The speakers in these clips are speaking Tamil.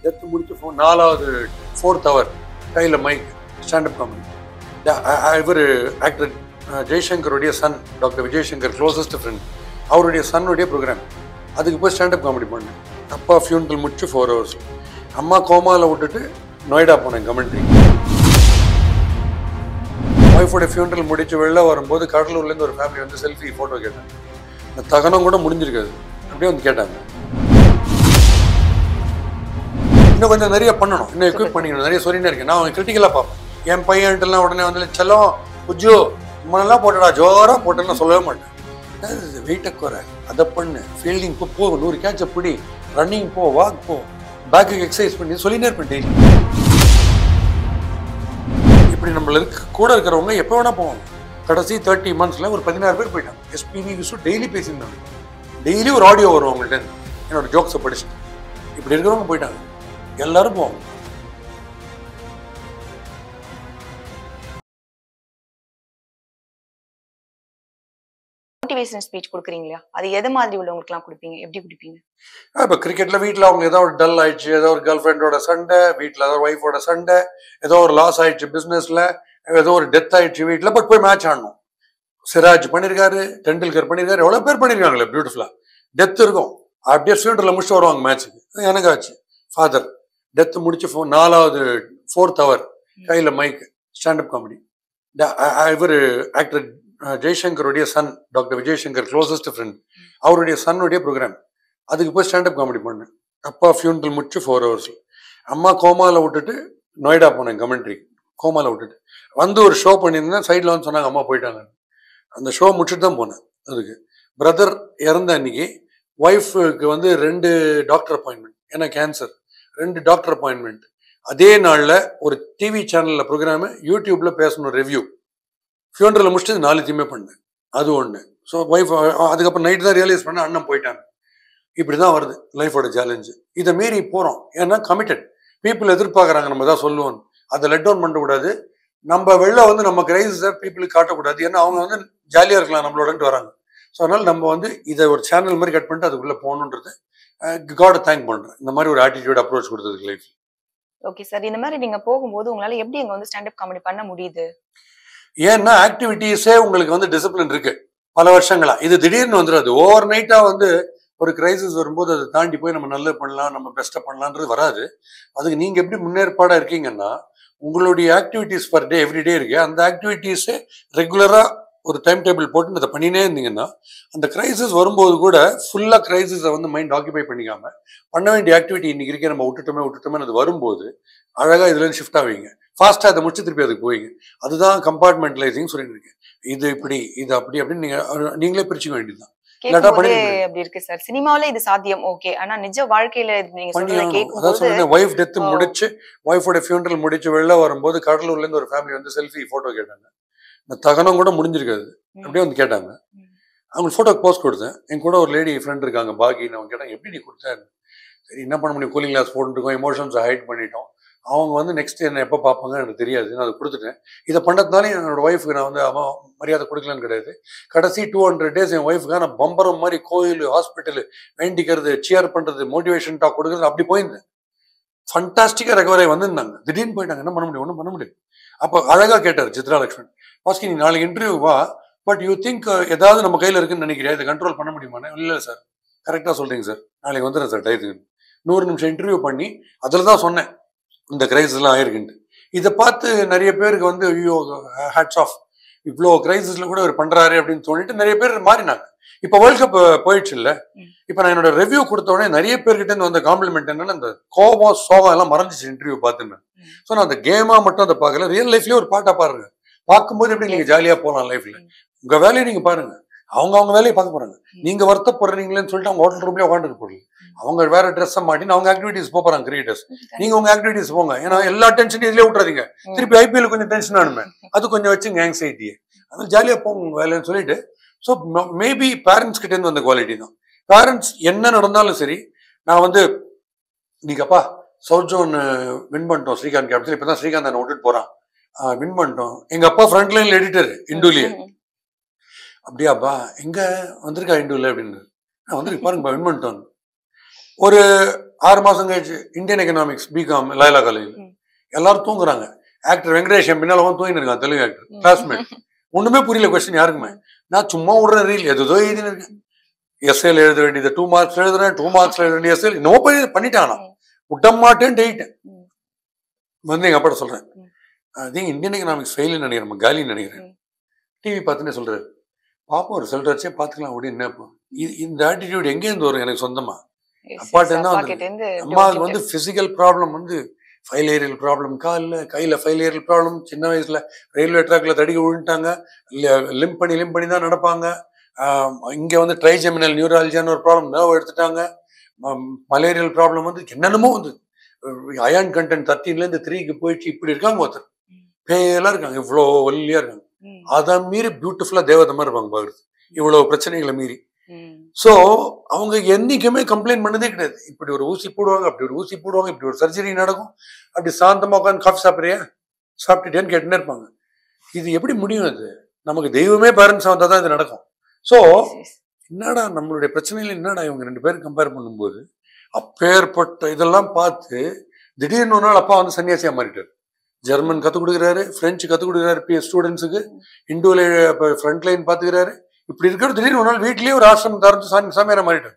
டெத் முடிச்சு ஃபோன் நாலாவது ஃபோர்த் ஹவர் கையில் மைக் ஸ்டாண்டப் காமெடி இவர் ஆக்டர் ஜெய்சங்கருடைய son doctor Vijayashankar closest friend அவருடைய சன்னுடைய ப்ரோக்ராம் அதுக்கு போய் ஸ்டாண்டப் காமெடி பண்ணேன் அப்பா ஃபியூனல் முடிச்சு ஃபோர் ஹவர்ஸ் அம்மா கோமாவில் விட்டுட்டு நொய்டா போனேன் கமெண்ட்ரி ஒய்ஃபோட ஃபியூனல் முடிச்சு வெளில வரும்போது கடலூர்லேருந்து ஒரு ஃபேமிலி வந்து செல்ஃபி ஃபோட்டோ கேட்டாங்க இந்த தகனம் கூட முடிஞ்சிருக்காது அப்படியே வந்து கேட்டாங்க இன்னும் கொஞ்சம் நிறைய பண்ணணும் இன்னும் எக்யூப் பண்ணிக்கணும் நிறைய சொல்லினே இருக்கேன் நான் கிரிட்டிக்கலாக பார்ப்பேன் என் பையன்ட்டுலாம் உடனே வந்து செல்லம் குஜு இம்மனெல்லாம் போட்டடா ஜோராக போட்டேன்னு சொல்லவே மாட்டேன் வெயிட்டை குறை அதை பண்ணு ஃபீல்டிங் போ போ நூறு கேட்ச பிடி ரன்னிங் போ வாக் போ பேக்குக்கு எக்ஸசைஸ் பண்ணி சொல்லினே இருப்பேன் டெய்லி இப்படி நம்மளுக்கு கூட இருக்கிறவங்க எப்போ வேணா போவாங்க கடைசி தேர்ட்டி மந்த்ஸில் ஒரு பதினாறு பேர் போயிட்டாங்க எஸ்பிவி விசு டெய்லி பேசியிருந்தாங்க டெய்லி ஒரு ஆடியோ வரும் அவங்கள்ட்ட இருந்து. என்னோட ஜோக்ஸை படிச்சுட்டு இப்படி இருக்கிறவங்க போயிட்டாங்க எல்லாரும் போவாங்க மோட்டிவேஷன் ஸ்பீச் கொடுக்குறீங்களா அது எது மாதிரி உள்ளவங்களுக்குலாம் கொடுப்பீங்க எப்படி கொடுப்பீங்க இப்போ கிரிக்கெட்டில் வீட்டில் அவங்க ஏதோ ஒரு டல் ஆயிடுச்சு ஏதோ ஒரு கேர்ள் ஃப்ரெண்டோட சண்டை வீட்டில் ஏதோ ஒய்ஃபோட சண்டை ஏதோ ஒரு லாஸ் ஆயிடுச்சு பிஸ்னஸில் ஏதோ ஒரு டெத் ஆயிடுச்சு வீட்டில் பட் போய் மேட்ச் ஆடணும் சிராஜ் பண்ணியிருக்காரு டெண்டுல்கர் பண்ணியிருக்காரு எவ்வளோ பேர் பண்ணியிருக்காங்களே பியூட்டிஃபுல்லாக டெத் இருக்கும் அப்படியே ஃபீல்டரில் முடிச்சுட்டு வருவாங்க மேட்ச்சுக்கு எனக்கு ஆச்சு ஃபாதர் டெத் முடிச்சு ஃபோ- நாலாவது ஃபோர்த் ஹவர் கையில் மைக் ஸ்டாண்டப் காமெடி இவர் ஆக்டர் ஜெய்சங்கருடைய son doctor Vijayashankar closest friend அவருடைய சன்னுடைய ப்ரோக்ராம் அதுக்கு போய் ஸ்டாண்டப் காமெடி பண்ணேன் அப்பா ஃபியூனல் முடிச்சு ஃபோர் ஹவர்ஸ் அம்மா கோமாவில் விட்டுட்டு நொய்டா போனேன் கமெண்ட்ரி கோமாவில் விட்டுட்டு வந்து ஒரு ஷோ பண்ணியிருந்தேன் சைடில் வந்து சொன்னாங்க அம்மா போயிட்டாங்க அந்த ஷோ முடிச்சுட்டு தான் போனேன் அதுக்கு பிரதர் இறந்த அன்னைக்கு ஒய்ஃபுக்கு வந்து ரெண்டு டாக்டர் அப்பாயின்மெண்ட் ஏன்னா கேன்சர் ரெண்டு டாக்டர் அப்பாயின்மெண்ட் அதே நாளில் ஒரு டிவி சேனலில் ப்ரோக்ராமு யூடியூப்பில் பேசணும் ரிவ்யூ ஃபியூனரில் முடிச்சுட்டு நாலுத்தையுமே பண்ணேன் அது ஒன்று ஸோ ஒய்ஃப் அதுக்கப்புறம் நைட் தான் ரியலைஸ் பண்ண அண்ணன் போயிட்டாங்க இப்படி தான் வருது லைஃபோட சேலஞ்சு இதை மீறி போகிறோம் ஏன்னா கமிட்டட் பீப்புள் எதிர்பார்க்குறாங்க நம்ம தான் சொல்லுவோம் அதை லெட் டவுன் பண்ணக்கூடாது நம்ம வெளில வந்து நம்ம கிரைஸை பீப்புளுக்கு காட்டக்கூடாது ஏன்னா அவங்க வந்து ஜாலியாக இருக்கலாம் நம்மளோடன்ட்டு வராங்க ஸோ அதனால் நம்ம வந்து இதை ஒரு சேனல் மாதிரி கட் பண்ணிட்டு அதுக்குள்ளே போகணுன்றது காடை தேங்க் பண்ணுறேன் இந்த மாதிரி ஒரு ஆட்டிடியூட் அப்ரோச் கொடுத்ததுக்கு லைஃப் ஓகே சார் இந்த மாதிரி நீங்க போகும்போது உங்களால எப்படி அங்க வந்து ஸ்டாண்டப் காமெடி பண்ண முடியுது ஏன்னா ஆக்டிவிட்டீஸே உங்களுக்கு வந்து டிசிப்ளின் இருக்கு பல வருஷங்களா இது திடீர்னு வந்துடாது ஓவர் நைட்டா வந்து ஒரு கிரைசிஸ் வரும்போது அதை தாண்டி போய் நம்ம நல்லது பண்ணலாம் நம்ம பெஸ்ட்டை பண்ணலான்றது வராது அதுக்கு நீங்க எப்படி முன்னேற்பாடா இருக்கீங்கன்னா உங்களுடைய ஆக்டிவிட்டீஸ் பர் டே எவ்ரிடே இருக்கு அந்த ஆக்டிவிட்டீஸே ரெகுலரா ஒரு டைம் டேபிள் போட்டு அதை பண்ணினே இருந்தீங்கன்னா அந்த கிரைசிஸ் வரும்போது கூட ஃபுல்லா கிரைசிஸை வந்து மைண்ட் ஆக்கிபை பண்ணிக்காம பண்ண வேண்டிய ஆக்டிவிட்டி இன்னைக்கு இருக்கே நம்ம விட்டுட்டோமே விட்டுட்டோமே அது வரும்போது அழகா இதுல இருந்து ஷிஃப்ட் ஆவீங்க ஃபாஸ்டா அதை முடிச்சு திருப்பி அதுக்கு போவீங்க அதுதான் கம்பார்ட்மெண்டலைசிங் சொல்லிட்டு இருக்கேன் இது இப்படி இது அப்படி அப்படின்னு நீங்க அஹ், நீங்களே பிரிச்சுக்க வேண்டியதுதான் இல்லாட்டா கேட்கும்போது பண்ணிக்க முடியாது. அப்படி இருக்கு சார் சினிமாவில இது சாத்தியம் ஓகே ஆனா நிஜ வாழ்க்கையில இது நீங்க பண்ணி சொல்றத ஆகணும். அதான் கேட்கும்போது சொன்னேன் ஒய்ஃப் டெத் ஆ. முடிச்சு ஒய்ஃபோட ஃபியூனரல் முடிச்சு வெளில வரும்போது கடலூர்ல இருந்து ஒரு ஃபேமிலி வந்து செல்ஃபி போட்டோ கேட்டாங்க இந்த தகனம் கூட முடிஞ்சிருக்காது ம். அப்படியே வந்து கேட்டாங்க ம். அவங்களுக்கு ஃபோட்டோக்கு போஸ்ட் கொடுத்தேன் என் கூட ஒரு லேடி ஃப்ரெண்ட் இருக்காங்க பாகின்னு அவங்க கேட்டாங்க எப்படி நீ கொடுத்தேன் சரி என்ன பண்ண முடியும் கூலிங் கிளாஸ் போட்டுருக்கோம் எமோஷன்ஸை ஹைட் பண்ணிட்டோம் அவங்க வந்து நெக்ஸ்ட் என்ன எப்போ பார்ப்பாங்க எனக்கு தெரியாது நான் அதை கொடுத்துட்டேன் இதை பண்ணதுனால என்னோட ஒய்ஃபுக்கு நான் வந்து அவன் மரியாதை கொடுக்கலன்னு கிடையாது கடைசி டூ ஹண்ட்ரட் டேஸ் என் ஒய்ஃபுக்காக நான் பம்பரம் மாதிரி கோயில் ஹாஸ்பிட்டல் வேண்டிக்கிறது சியர் பண்ணுறது மோட்டிவேஷன் டாக் கொடுக்குறது அப்படி போயிருந்தேன் ஃபண்டாஸ்டிக்காக ரெக்கவரி வந்திருந்தாங்க திடீர்னு போயிட்டாங்க என்ன பண்ண முடியும் ஒன்றும் பண்ண முடியும் அப்போ அழகாக கேட்டார் சித்ரா லக்ஷ்மண் பாஸ்கி நீ நாளைக்கு இன்டர்வியூ வா பட் யூ திங்க் ஏதாவது நம்ம கையில் இருக்குன்னு நினைக்கிறியா இதை கண்ட்ரோல் பண்ண முடியுமானே இல்லை சார் கரெக்டாக சொல்றீங்க சார் நாளைக்கு வந்துடுறேன் சார் டயத்துக்கு நூறு நிமிஷம் இன்டர்வியூ பண்ணி அதில் தான் சொன்னேன் இந்த கிரைசிஸ்லாம் ஆயிருக்குன்ட்டு இதை பார்த்து நிறைய பேருக்கு வந்து ஐயோ ஹேட்ஸ் ஆஃப் இவ்வளோ கிரைசிஸ்ல கூட அவர் பண்றாரு அப்படின்னு தோணிட்டு நிறைய பேர் மாறினாங்க இப்போ வேர்ல்ட் கப் போயிடுச்சு இல்ல ம். இப்போ நான் என்னோட ரிவ்யூ கொடுத்த உடனே நிறைய பேர்கிட்ட இருந்து வந்த காம்ப்ளிமெண்ட் என்னன்னா இந்த கோபம் சோகம் எல்லாம் மறைஞ்சிச்சு இன்டர்வியூ பார்த்துன்னு ம். ஸோ நான் அந்த கேமா மட்டும் அதை பார்க்கல ரியல் லைஃப்லயே ஒரு பாட்டா பாருங்க பார்க்கும்போது எப்படி நீங்க ஜாலியா போகலாம் லைஃப்ல ம். உங்க வேலையை நீங்க பாருங்க அவங்க அவங்க வேலையை பார்க்க போறாங்க ம். நீங்க வருத்தப்படுறீங்களேன்னு சொல்லிட்டு அவங்க ஹோட்டல் ரூம்லயே உட்காந்துட்டு போடல அவங்க வேற ட்ரெஸ்ஸை மாட்டின்னு அவங்க ஆக்டிவிட்டிஸ் போறாங்க கிரியேட்டர்ஸ் நீங்க உங்க ஆக்டிவிட்டிஸ் போங்க ஏன்னா எல்லா டென்ஷனையும் இதுலயே விட்டுறாதீங்க ம். திருப்பி ஐபிஎல் கொஞ்சம் டென்ஷன் ஆனுமே அது கொஞ்சம் வச்சுங்க ஆங்ஸைட்டியை அது ஜாலியா போங்க உங்க வேலைன்னு சொல்லிட்டு ஸோ மேபி பேரண்ட்ஸ் கிட்ட இருந்து வந்த குவாலிட்டி தான் பேரண்ட்ஸ் என்ன நடந்தாலும் சரி நான் வந்து நீங்கப்பா சவுத் ஜோன் வின் பண்ணிட்டோம் ஸ்ரீகாந்த் கேப்டன் இப்பதான் ஸ்ரீகாந்த் என்ன விட்டுட்டு போறான் வின் பண்ணிட்டோம் எங்க அப்பா ஃப்ரண்ட் லைன்ல எடிட்டர் இந்துலயே ம், ம். அப்படியாப்பா எங்க வந்திருக்கா இண்டுல அப்படின்னு நான் வந்திருக்கு பாருங்கப்பா வின் பண்ணிட்டோம் ஒரு ஆறு மாசம் கழிச்சு இந்தியன் எக்கனாமிக்ஸ் பிகாம் லைலா காலேஜில் ம். எல்லாரும் தூங்குறாங்க ஆக்டர் வெங்கடேஷ் என் பின்னால வந்து தூங்கிட்டு இருக்கான் தெலுங்கு ஆக்டர் ம். கிளாஸ்மேட் ஒண்ணுமே புரியல கொஸ்டின் யாருக்குமே நான் சும்மா விடுறேன் ரீல் எதோ எழுதினு இருக்கேன் எஸ்ஏல எழுத வேண்டியது டூ மார்க்ஸ் எழுதுறேன் டூ மார்க்ஸ் எழுத வேண்டிய எஸ்ஏல் நோ பண்ணி பண்ணிட்டான் நான். ம். விட்ட மாட்டேன் டெய்ட்டேன் ம். வந்து எங்க அப்பாட்ட சொல்றேன் ம். அது இந்தியன் எக்கனாமிக்ஸ் ஃபெயில் நினைக்கிறேன் நம்ம காலின்னு நினைக்கிறேன் ம். டிவி பார்த்துன்னு சொல்றாரு பாப்போம் ரிசல்ட் வச்சே பார்த்துக்கலாம் அப்படின்னு இப்போ இது- இந்த ஆட்டிடியூட் எங்கேருந்து வரும் எனக்கு சொந்தமா Yes, அப்பாட்ட yes, என்ன அப்பா வந்தது? கிட்ட இருந்து இப்படி அம்மாவுக்கு ஒரு வந்து பிசிக்கல் ப்ராப்ளம் வந்து ஃபைல் ஏரியல் ப்ராப்ளம் காலில் கையில் ஃபைல் ஏரியல் ப்ராப்ளம் சின்ன வயசுல ரயில்வே ட்ராக்ல தடிக்க விழுந்துட்டாங்க லிம் பண்ணி லிம் பண்ணி தான் நடப்பாங்க ஆஹ் இங்க வந்து ட்ரைஜெமினல் நியூராலஜியான ஒரு ப்ராப்ளம் நர்வ் எடுத்துட்டாங்க மலேரியல் ப்ராப்ளம் வந்து என்னென்னமோ வந்து அயன் கண்டென்ட் தர்ட்டீன்லேருந்து த்ரீக்கு போயிடுச்சு இப்படி இருக்காங்க ஒருத்தர் ம். பேயெல்லாம் இருக்காங்க இவ்வளோ ஒல்லியா இருக்காங்க ம். அதை மீறி பியூட்டிஃபுல்லா தேவதை மாதிரி இருப்பாங்க பாக்குறது இவ்வளவு பிரச்சனைகளை மீறி ம். ஸோ அவங்க என்னைக்குமே கம்ப்ளைண்ட் பண்ணதே கிடையாது இப்படி ஒரு ஊசி போடுவாங்க அப்படி ஒரு ஊசி போடுவாங்க இப்படி ஒரு சர்ஜரி நடக்கும் அப்படி சாந்தமா உட்காந்து காஃபி சாப்பிட்றியா சாப்பிட்டுட்டேன்னு கேட்டுனே இருப்பாங்க இது எப்படி முடியும் அது நமக்கு தெய்வமே பேரண்ட்ஸ் வந்தால் தான் இது நடக்கும் ஸோ Yes, yes. என்னடா நம்மளுடைய பிரச்சனையில என்னடா இவங்க ரெண்டு பேரும் கம்பேர் பண்ணும்போது அப்பேற்பட்ட இதெல்லாம் பார்த்து திடீர்னு ஒரு நாள் அப்பா வந்து சன்னியாசியா மாறிட்டார் ஜெர்மன் கற்றுக் கொடுக்குறாரு பிரெஞ்சு கற்றுக் கொடுக்குறாரு பி ஸ்டூடெண்ட்ஸுக்கு இண்டோல ஃப்ரண்ட் லைன் பார்த்துக்கிறாரு இப்படி இருக்கிற திடீர்னு ஒரு நாள் வீட்லயே ஒரு ஆசிரமம் திறந்து சாமி சாமியார மாறிட்டார்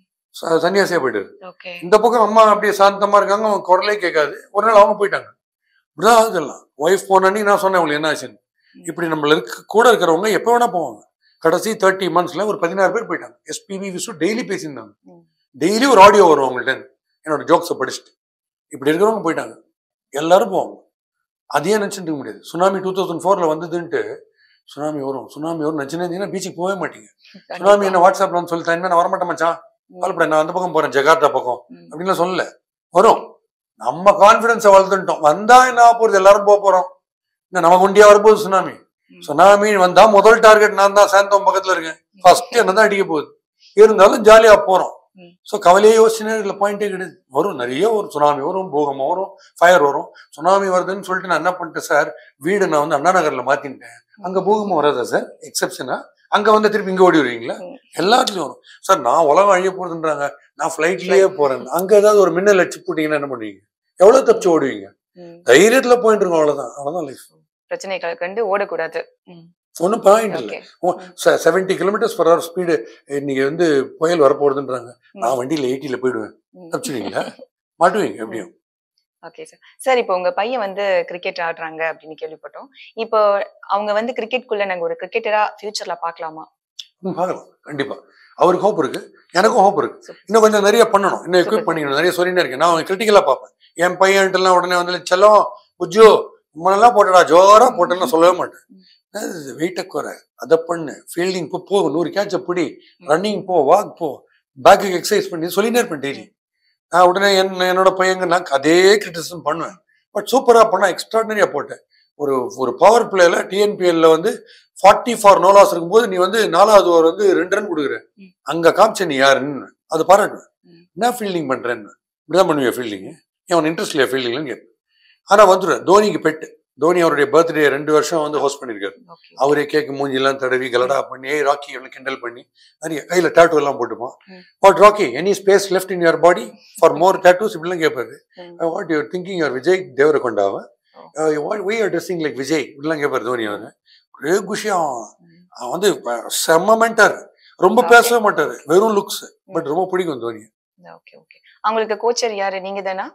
ச- சன்னியாசியா போயிட்டாரு Okay. இந்த பக்கம் அம்மா அப்படியே சாந்தமா இருக்காங்க அவங்க குரலே கேட்காது ஒரு நாள் அவங்க போயிட்டாங்க இப்படிதான் ஆகுதெல்லாம் ஒய்ஃப் போனி நான் சொன்னேன் உங்களுக்கு என்ன ஆச்சுன்னு இப்படி நம்மள இருக்க கூட இருக்கிறவங்க எப்போ வேணா போவாங்க கடைசி தேர்ட்டி மந்த்ஸ்ல ஒரு பதினாறு பேர் போயிட்டாங்க எஸ்பிபி விசு டெய்லி பேசியிருந்தாங்க ம். டெய்லி ஒரு ஆடியோ வரும் அவங்கள்ட்ட இருந்து. என்னோட ஜோக்ஸை படிச்சுட்டு இப்படி இருக்கிறவங்க போயிட்டாங்க எல்லாரும் போவாங்க அதையே நினைச்சுட்டு இருக்க முடியாது சுனாமி டூ தௌசண்ட் ஃபோர்ல வந்ததுன்ட்டு சுனாமி வரும் சுனாமி வரும் நினைச்சுன்னு இருந்தீங்கன்னா பீச்சுக்கு போகவே மாட்டீங்க சுனாமி என்ன வாட்ஸ்அப்ல வந்து சொல்லிட்டேன் இனிமே நான் வரமாட்டேன் மச்சான் கவலைப்பட நான் அந்த பக்கம் போறேன் ஜகார்த்தா பக்கம் ம். அப்படின்லாம் சொல்லல வரும் நம்ம கான்பிடன்ஸை வளர்த்துட்டோம் வந்தா என்ன ஆகப் போறது எல்லாரும் போக போறோம் இந்த நம்ம குண்டியா வரும்போது சுனாமி ம். சுனாமி வந்தா முதல் டார்கெட் நான் தான் சாந்தம் பக்கத்துல இருக்கேன் ஃபர்ஸ்ட் என்ன தான் அடிக்க போகுது இருந்தாலும் ஜாலியா போறோம் ம். ஸோ கவலையே யோசிச்சுனே இதுல பாயிண்டே கிடையாது வரும் நிறைய ஒரு சுனாமி வரும் பூகம்பம் வரும் ஃபயர் வரும் சுனாமி வருதுன்னு சொல்லிட்டு நான் என்ன பண்ணிட்டேன் சார் வீடு நான் வந்து அண்ணா நகர்ல மாத்திட்டேன் அங்க பூகம்பம் வராதா சார் எக்ஸப்ஷனா அங்க வந்து திருப்பி இங்க ஓடி வருவீங்களா ம். எல்லாத்துலயும் வரும் சார் நான் உலகம் அழிய போறதுன்றாங்க நான் ஃபிளைட்லயே போறேன் அங்க ஏதாவது ஒரு மின்னல் அடிச்சு போட்டீங்கன்னா என்ன பண்ணுவீங்க எவ்வளவு தப்பிச்சு ஓடுவீங்க ம். தைரியத்துல போயிட்டு இருக்கோம் அவ்வளவுதான் அவ்வளவுதான் லைஃப் பிரச்சனைகளை கண்டு ஓடக்கூடாது ம். ஒன்றும் பாயிண்ட் இல்லை Okay. Seventy kilometres per hour speed இன்னைக்கு வந்து புயல் வரப்போகுதுன்றாங்க நான் ம். வண்டியில எயிட்டில போயிடுவேன் ம். தப்பிச்சுவீங்களா மாட்டுவீங்க எப்படியும் ஓகே சார் சார் இப்போ உங்க பையன் வந்து கிரிக்கெட் ஆடுறாங்க அப்படின்னு கேள்விப்பட்டோம் இப்போ அவங்க வந்து கிரிக்கெட்குள்ள நாங்க ஒரு கிரிக்கெட்டரா ஃபியூச்சர்ல பார்க்கலாமா ம், பார்க்கலாம் கண்டிப்பா அவருக்கு ஹோப் இருக்கு எனக்கும் ஹோப் இருக்கு Super. இன்னும் கொஞ்சம் நிறைய பண்ணணும் இன்னும் எக்யூப் Super. பண்ணிக்கணும் நிறைய சொல்லினே இருக்கேன் நான் கிரிட்டிக்கலா பார்ப்பேன் என் பையன்ட்டுலாம் உடனே வந்து செல்லம் புஜ்ஜு உம்மனெல்லாம் போட்டடா ஜோரா போட்டேன்னு நான் சொல்லவே மாட்டேன் வெயிட்டை குறை அதை பண்ணு ஃபீல்டிங் போ போ நூறு கேட்ச பிடி ரன்னிங் போ வாக் போ பேக்குக்கு எக்ஸசைஸ் பண்ணி சொல்லினே இருப்பேன் டெய்லி நான் உடனே என் என்னோட பையங்க நான் அதே கிரிட்டிசம் பண்ணுவேன் பட் சூப்பராக பண்ணா எக்ஸ்ட்ராடனரியா போட்டேன் ஒரு ஒரு பவர் பிளேல டிஎன்பிஎல்ல வந்து ஃபார்ட்டி ஃபார் நோலாஸ் இருக்கும்போது நீ வந்து நாலாவது ஓவர் வந்து ரெண்டு ரன் கொடுக்குற ம். அங்க காமிச்ச நீ யாருன்னு அது பாராட்டுவேன் ம். என்ன ஃபீல்டிங் பண்றேன்னு இப்படிதான் பண்ணுவியா ஃபீல்டிங் அவன் இன்ட்ரெஸ்ட் இல்லையா ஃபீல்டிங்னு கேட்பேன் ஆனா வந்துடுவேன் தோனிக்கு பெட்டு தோனி அவருடைய பர்த்டே ரெண்டு வருஷம் வந்து ஹோஸ்ட் பண்ணியிருக்காரு ஓகே அவரே கேக் மூஞ்சிலாம் தடவி கலடா பண்ணி ஏய் ராக்கி அவனை கிண்டல் பண்ணி நிறைய கையில டேட்டூ எல்லாம் போட்டுப்பான் ம். What Rocky any space left in your body for more tattoos இப்படிலாம் கேட்பாரு what you're thinking your Vijay தேவரகொண்டாவ what we are dressing like Vijay இப்படிலாம் கேட்பாரு தோனி அவரு ஒரே குஷியம் அவன் வந்து ப- செம்ம மென்டர் ரொம்ப Okay. பேசவே மாட்டாரு வெறும் லுக்ஸ் பட் ரொம்ப பிடிக்கும் தோனி ஓகே ஓகே அவங்களுக்கு கோச்சர் யாரு நீங்க தானா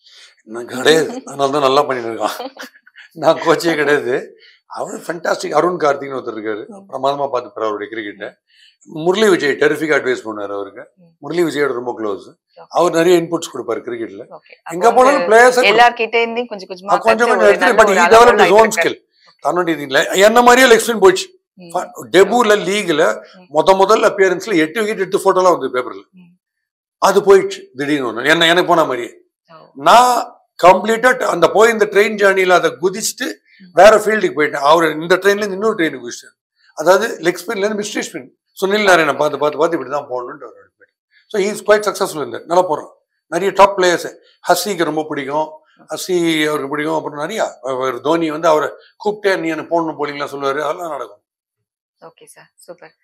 நான் கிடையாது அதனால தான் நல்லா பண்ணிட்டு இருக்கான் நான் கோச்சே கிடையாது அவர் ஃபண்டாஸ்டிக் அருண் கார்த்திக்னு ஒருத்தர் இருக்காரு ம். பிரமாதமா பார்த்துப்பாரு அவருடைய கிரிக்கெட்டை முரளி விஜய் டெரிஃபிக் அட்வைஸ் பண்ணாரு அவருக்கு ம். முரளி விஜயோட ரொம்ப க்ளோஸ் அவர் நிறைய இன்புட்ஸ் கொடுப்பாரு கிரிக்கெட்ல ஓகே எங்க போனாலும் பிளேயர்ஸ் எல்லார்கிட்ட இருந்தும் கொஞ்சம் கொஞ்சமா கொஞ்சம் கத்து கொஞ்சம் ஒரு எடுத்து நல்ல பட் ஒரு ஈ அளவுல டெவலப் இஸ் ஓன் ஆயிட்டு ஸ்கில் தன்னுடைய இதுல என்ன மாதிரியே எக்ஸ்பிளைன் போயிடுச்சு ம். டெபுல லீக்ல ம். முத முதல் அப்பியரன்ஸ்ல எட்டு விக்கெட் எட்டு போட்டோலாம் வந்து பேப்பர்ல ம். அது போயிடுச்சு திடீர்னு ஒண்ணு என்ன எனக்கு போன மாதிரியே ஓ, நான் கம்ப்ளீட்டா அந்த போய் இந்த ட்ரெயின் ஜேர்னில அதை குதிச்சுட்டு வேற ஃபீல்டுக்கு போயிட்டேன் அவர் இந்த ட்ரெயின்ல இருந்து இன்னொரு ட்ரெயினுக்கு குதிச்சிட்டார் அதாவது லெக் ஸ்பின்ல இருந்து மிஸ்ட்ரி ஸ்பின் சுனில் நாராயண பார்த்து பார்த்து பார்த்து இப்படி தான் போகணுன்ட்டு அவர் போயிட்டார் ஸோ இஸ் குவைட் சக்ஸஸ்ஃபுல் இருந்தார் நல்லா போறோம் நிறைய டாப் பிளேயர்ஸ் ஹஸ்ஸிக்கு ரொம்ப பிடிக்கும் ஹஸ்ஸி அவருக்கு பிடிக்கும் அப்புறம் நிறைய அவர் தோனி வந்து அவரை கூப்பிட்டே நீ எனக்கு போடணும் போலிங்களா சொல்லுவாரு அதெல்லாம் நடக்கும் ஓகே சார் சூப்பர்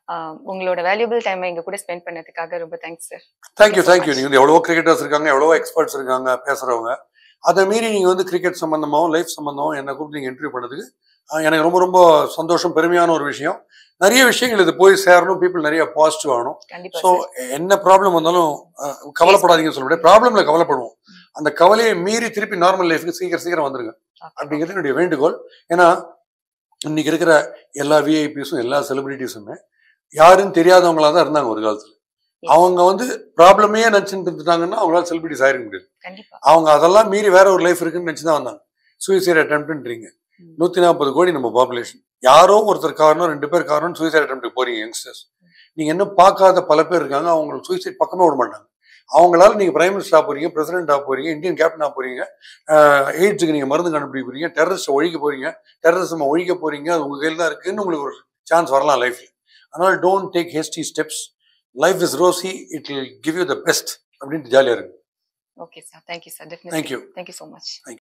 உங்களோட வேல்யூபிள் டைமை எங்க கூட ஸ்பெண்ட் பண்ணதுக்காக ரொம்ப thanks sir thank you so thank you much. நீங்க வந்து எவ்வளவோ கிரிக்கெட்டர்ஸ் இருக்காங்க எவ்வளவோ எக்ஸ்பர்ட்ஸ் இருக்காங்க பேசுறவங்க அதை மீறி நீங்க வந்து கிரிக்கெட் சம்பந்தமாவும் லைஃப் சம்பந்தமாவும் என்ன கூப்பிட்டு நீங்க இன்டர்வியூ பண்ணதுக்கு ஆஹ், எனக்கு ரொம்ப ரொம்ப சந்தோஷம் பெருமையான ஒரு விஷயம் நிறைய விஷயங்கள் இது போய் சேரணும் பீப்புள் நிறைய பாசிட்டிவ் ஆகணும் கண்டிப்பா ஸோ sir. என்ன ப்ராப்ளம் வந்தாலும் அஹ், கவலைப்படாதீங்கன்னு சொல்ல முடியாது ப்ராப்ளம்ல கவலைப்படுவோம் அந்த கவலையை மீறி திருப்பி நார்மல் லைஃப்க்கு சீக்கிரம் சீக்கிரம் வந்துருங்க Okay. அப்படிங்கிறது என்னுடைய வேண்டுகோள் ஏன்னா இன்னைக்கு இருக்கிற எல்லா விஐபிஸும் எல்லா செலிபிரிட்டிஸுமே யாருன்னு தெரியாதவங்களா தான் இருந்தாங்க ஒரு காலத்துல Yes. அவங்க வந்து ப்ராப்ளமே நினச்சிட்டு இருந்துட்டாங்கன்னா அவங்களால செலிபிரிட்டிஸ் ஆயிருக்க முடியாது கண்டிப்பா அவங்க அதெல்லாம் மீறி வேற ஒரு லைஃப் இருக்குன்னு நினச்சி தான் வந்தாங்க சூசைட் அட்டம்ப்ட்ன்றீங்க ம். நூற்றி நாற்பது கோடி நம்ம பாப்புலேஷன் யாரோ ஒருத்தர் காரணம் ரெண்டு பேர் காரணம் சூசைட் அட்டம்ப்ட் போறீங்க யங்ஸ்டர்ஸ் நீங்க இன்னும் பார்க்காத பல பேர் இருக்காங்க அவங்க சூசைட் பக்கமே விட மாட்டாங்க அவங்களால நீங்க பிரைம் மினிஸ்டர் ஆக போறீங்க பிரசிடென்ட் ஆக போறீங்க இந்தியன் கேப்டன் ஆக போறீங்க எய்ட்ஸுக்கு நீங்க மருந்து கண்டுபிடிக்க போறீங்க டெரரிஸ்ட் ஒழிக்க போறீங்க டெரரிசம் ஒழிக்க போறீங்க அது உங்க கையில் தான் இருக்குன்னு உங்களுக்கு ஒரு சான்ஸ் வரலாம் லைஃப்ல அதனால don't take hasty steps life is rosy it will give you the best அப்படின்ட்டு ஜாலியா இருக்கு okay sir thank you sir definitely thank you thank you so much